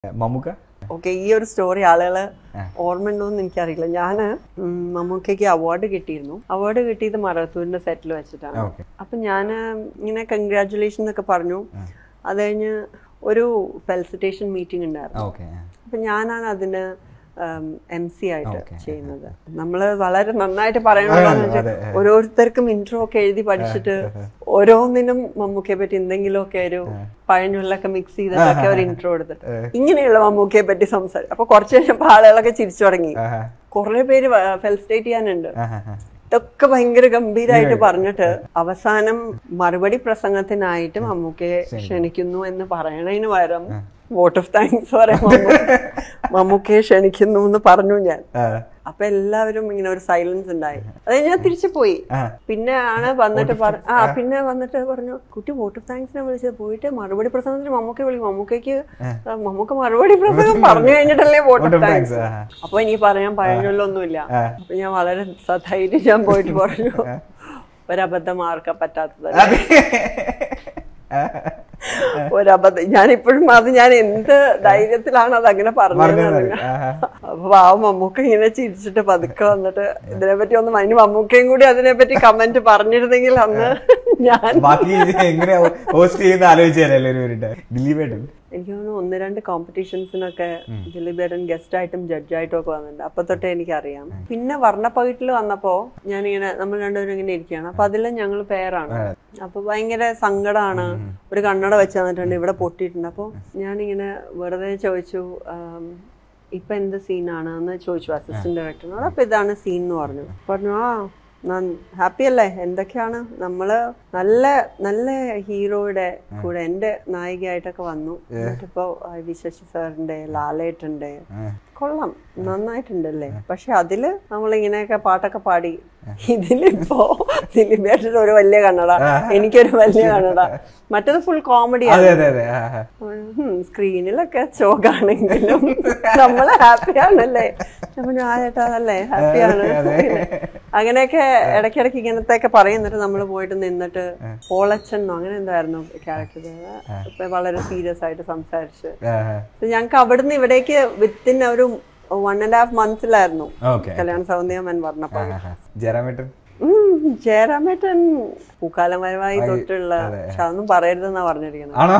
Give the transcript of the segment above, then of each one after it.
Mammukka okay ഈ ഒരു story ആളുകള് ഓർമ്മയുണ്ടോന്ന് എനിക്കറിയില്ല ഞാന് ഉം, മമ്മൂക്കയ്ക്ക് അവാർഡ് കിട്ടിയിരുന്നു അവാർഡ് കിട്ടിയത് മറത്തൂരിന്റെ സെറ്റിൽ വെച്ചിട്ടാണ് ഓക്കെ അപ്പൊ ഞാന് ഇങ്ങനെ കൺഗ്രാറ്റുലേഷൻ എന്നൊക്കെ പറഞ്ഞു അത് കഴിഞ്ഞ് ഒരു ഫെലിസിറ്റേഷൻ മീറ്റിംഗ് ഉണ്ടായിരുന്നു ഓക്കെ അപ്പൊ ഞാനാണ് അതിന് എം സി ആയിട്ട് Okay. ചെയ്യുന്നത് നമ്മള് വളരെ നന്നായിട്ട് പറയണമെന്ന് വെച്ചാൽ അതെ, ഓരോരുത്തർക്കും ഇൻട്രോ ഒക്കെ എഴുതി പഠിച്ചിട്ട് ഓരോന്നിനും മമ്മൂക്കയെ പറ്റി എന്തെങ്കിലുമൊക്കെ ഒരു പഴഞ്ഞുള്ളൊക്കെ മിക്സ് ചെയ്തിട്ടൊക്കെ ഒരു ഇൻട്രോ എടുത്തിട്ട് ഇങ്ങനെയുള്ള മമ്മൂക്കയെ പറ്റി സംസാരിക്കും അപ്പൊ കുറച്ച് കഴിഞ്ഞപ്പോ ആളുകളൊക്കെ ചിരിച്ചു തുടങ്ങി കുറെ പേര് ഫെലിസിറ്റേറ്റ് ചെയ്യാനുണ്ട് ഇതൊക്കെ ഭയങ്കര ഗംഭീരമായിട്ട് പറഞ്ഞിട്ട് അവസാനം മറുപടി പ്രസംഗത്തിനായിട്ട് മമ്മൂക്കയെ ക്ഷണിക്കുന്നു എന്ന് പറയണതിന് പകരം വോട്ട് ഓഫ് താങ്ക്സ് പറയാൻ മമ്മൂക്കയെ ക്ഷണിക്കുന്നു എന്ന് പറഞ്ഞു ഞാൻ അപ്പൊ എല്ലാവരും ഇങ്ങനെ ഒരു സൈലൻസ് ഉണ്ടായി അത് ഞാൻ തിരിച്ചു പോയി പിന്നെ ആണ് വന്നിട്ട് പറ- ആ പിന്നെ വന്നിട്ട് പറഞ്ഞു കുട്ടി വോട്ട് ഓഫ് താങ്ക്സിനെ വിളിച്ചത് പോയിട്ട് മറുപടി പ്രസംഗത്തിന് മമ്മൂക്കെ വിളിക്കും മമ്മൂക്കയ്ക്ക് മമ്മൂക്ക മറുപടി പ്രസംഗം പറഞ്ഞു കഴിഞ്ഞിട്ടല്ലേ വോട്ട് ഓഫ് താങ്ക്സ് അപ്പൊ എനിക്ക് പറയാൻ പഴഞ്ഞൊല്ലൊന്നുമില്ല അപ്പൊ ഞാൻ വളരെ സധൈര്യം ഞാൻ പോയിട്ട് പറഞ്ഞു ഒരബദ്ധം ആർക്കാ പറ്റാത്തതല്ല ഒരബദ്ധം ഞാൻ ഇപ്പോഴും അത് ഞാൻ എന്ത് ധൈര്യത്തിലാണ് അത് അങ്ങനെ പറഞ്ഞത് അപ്പൊ പാവം മമ്മൂക്ക ഇങ്ങനെ ചിരിച്ചിട്ട് പതുക്കെ വന്നിട്ട് ഇതിനെപ്പറ്റി ഒന്ന് അതിന് മമ്മൂക്കയും കൂടി അതിനെപ്പറ്റി കമന്റ് പറഞ്ഞിരുന്നെങ്കിൽ അന്ന് ഞാൻ ബാക്കി എങ്ങനെ ഹോസ്റ്റ് ചെയ്യുന്ന ആലോചിച്ചാലേ ഒരു മിനിറ്റ് ദിലീപേട്ടൻ എനിക്ക് തോന്നുന്നു ഒന്ന് രണ്ട് കോമ്പറ്റീഷൻസിനൊക്കെ ദിലീപേട്ടൻ ഗസ്റ്റ് ആയിട്ടും ജഡ്ജായിട്ടും ഒക്കെ വന്നിട്ടുണ്ട് അപ്പൊ തൊട്ടേ എനിക്കറിയാം പിന്നെ വർണ്ണപ്പകിട്ടിൽ വന്നപ്പോ ഞാനിങ്ങനെ നമ്മൾ രണ്ടുപേരും ഇങ്ങനെ ഇരിക്കുകയാണ് അപ്പൊ അതിലും ഞങ്ങൾ പേരാണ് അപ്പൊ ഭയങ്കര സങ്കടമാണ് ഒരു കണ്ണട വെച്ച് തന്നിട്ടുണ്ട് ഇവിടെ പൊട്ടിയിട്ടുണ്ട് അപ്പൊ ഞാനിങ്ങനെ വെറുതെ ചോദിച്ചു ആം, ഇപ്പൊ എന്ത് സീനാണ് എന്ന് ചോദിച്ചു അസിസ്റ്റന്റ് ഡയറക്ടറിനോട് അപ്പൊ ഇതാണ് സീൻ എന്ന് പറഞ്ഞു പറഞ്ഞു ആ ഹാപ്പി അല്ലേ എന്തൊക്കെയാണ് നമ്മള് നല്ല നല്ല ഹീറോയുടെ കൂടെ എന്റെ നായികയായിട്ടൊക്കെ വന്നു എന്നിട്ടിപ്പോ ആ, വി ശശി സാറിന്റെ ലാലേട്ടന്റെ കൊള്ളാം നന്നായിട്ടുണ്ടല്ലേ പക്ഷെ അതില് നമ്മളിങ്ങനെയൊക്കെ പാട്ടൊക്കെ പാടി ഇതിലിപ്പോ ദിലീപേട്ടൻ ഒരു വലിയ കണ്ണട എനിക്കൊരു വലിയ കണ്ണട മറ്റത് ഫുൾ കോമഡി അതെ അതെ അതെ ആ, ആ. സ്ക്രീനിലൊക്കെ ചോക്കാണെങ്കിലും നമ്മള് ഹാപ്പിയാണല്ലേ നമ്മൾ ആ ചേട്ടാ അതല്ലേ ഹാപ്പിയാണ് അങ്ങനെയൊക്കെ ഇടയ്ക്കിടയ്ക്ക് ഇങ്ങനത്തെയൊക്കെ പറയുന്നിട്ട് നമ്മൾ പോയിട്ട് നിന്നിട്ട് പോളച്ചെന്നോ അങ്ങനെ എന്തായിരുന്നു ക്യാരക്ടർ ഇപ്പൊ വളരെ സീരിയസ് ആയിട്ട് സംസാരിച്ച് ആ, ആ. So ഞങ്ങക്ക് അവിടുന്ന് ഇവിടേക്ക് വിത്തിൻ ഒരു വൺ ആൻഡ് ഹാഫ് മന്ത്സിലായിരുന്നു ഓക്കെ കല്യാണ സൗന്ദര്യം പറഞ്ഞപ്പോ ആ, ആ. ജയറാമേട്ടൻ ഉം, ജയറാമേട്ടൻ പൂക്കാലം വരവായി തൊട്ടുള്ള പക്ഷെ അതൊന്നും പറയരുതെന്നാ പറഞ്ഞിരിക്കുന്നത് ആണോ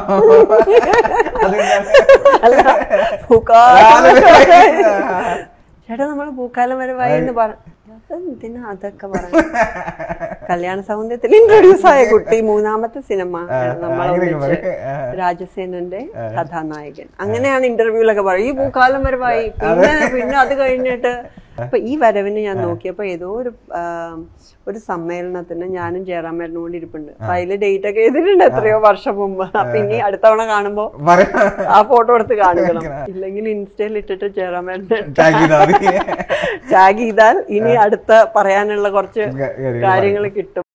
അല്ല പൂക്കാലം വരവായി. ചേട്ടാ നമ്മള് പൂക്കാലം വരവായി എന്ന് പറഞ്ഞു എന്തിനാ അതൊക്കെ പറഞ്ഞു കല്യാണ സൗന്ദര്യത്തിൽ ഇൻട്രൊഡ്യൂസ് ആയ കുട്ടി മൂന്നാമത്തെ സിനിമ നമ്മളൊന്നിച്ച് രാജസേനന്റെ കഥാനായകൻ അങ്ങനെയാണ് ഇന്റർവ്യൂലൊക്കെ പറയും ഈ പൂക്കാലം വരവായി പിന്നെ പിന്നെ അത് കഴിഞ്ഞിട്ട് അപ്പൊ ഈ വരവിന് ഞാൻ നോക്കിയപ്പോ ഏതോ ഒരു ആ, ഒരു സമ്മേളനത്തിന് ഞാനും ജയറാമേട്ടനും കൂടി ഇരിപ്പുണ്ട് അപ്പൊ അതില് ഡേറ്റ് ഒക്കെ എഴുതിയിട്ടുണ്ട് എത്രയോ വർഷം മുമ്പ് അപ്പൊ ഇനി അടുത്ത തവണ കാണുമ്പോ ആ ഫോട്ടോ എടുത്ത് കാണിക്കണം ഇല്ലെങ്കിൽ ഇൻസ്റ്റയിൽ ഇട്ടിട്ട് ജയറാമേട്ടനെ ടാഗ് ചെയ്താൽ മതി ടാഗ് ചെയ്താൽ ഇനി അടുത്ത പറയാനുള്ള കുറച്ച് കാര്യങ്ങൾ കാര്യങ്ങൾ കിട്ടും